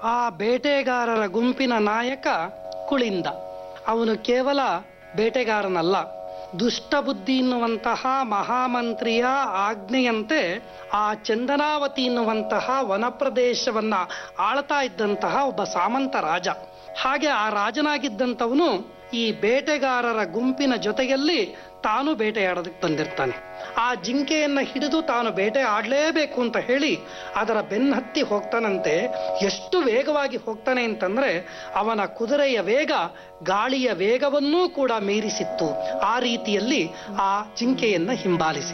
ಆ ಬೇಟೆಗಾರರ ಗುಂಪಿನ ನಾಯಕ ಕುಳಿಂದ ಅವನು ಕೇವಲ ಬೇಟೆಗಾರನಲ್ಲ ದುಷ್ಟ ಬುದ್ಧಿ ಎನ್ನುವಂತಹ ಮಹಾಮಂತ್ರಿಯ ಆಜ್ಞೆಯಂತೆ ಆ ಚಂದನಾವತಿ ಎನ್ನುವಂತಹ ವನಪ್ರದೇಶವನ್ನ ಆಳ್ತಾ ಇದ್ದಂತಹ ಒಬ್ಬ ಸಾಮಂತ ರಾಜ ಹಾಗೆ ಆ ರಾಜನಾಗಿದ್ದಂಥವನು ಈ ಬೇಟೆಗಾರರ ಗುಂಪಿನ ಜೊತೆಯಲ್ಲಿ ತಾನು ಬೇಟೆಯಾಡೋದಕ್ಕೆ ಬಂದಿರ್ತಾನೆ ಆ ಜಿಂಕೆಯನ್ನ ಹಿಡಿದು ತಾನು ಬೇಟೆ ಆಡಲೇಬೇಕು ಅಂತ ಹೇಳಿ ಅದರ ಬೆನ್ನತ್ತಿ ಹೋಗ್ತಾನಂತೆ ಎಷ್ಟು ವೇಗವಾಗಿ ಹೋಗ್ತಾನೆ ಅಂತಂದ್ರೆ ಅವನ ಕುದುರೆಯ ವೇಗ ಗಾಳಿಯ ವೇಗವನ್ನೂ ಕೂಡ ಮೀರಿಸಿತ್ತು ಆ ರೀತಿಯಲ್ಲಿ ಆ ಜಿಂಕೆಯನ್ನ ಹಿಂಬಾಲಿಸಿ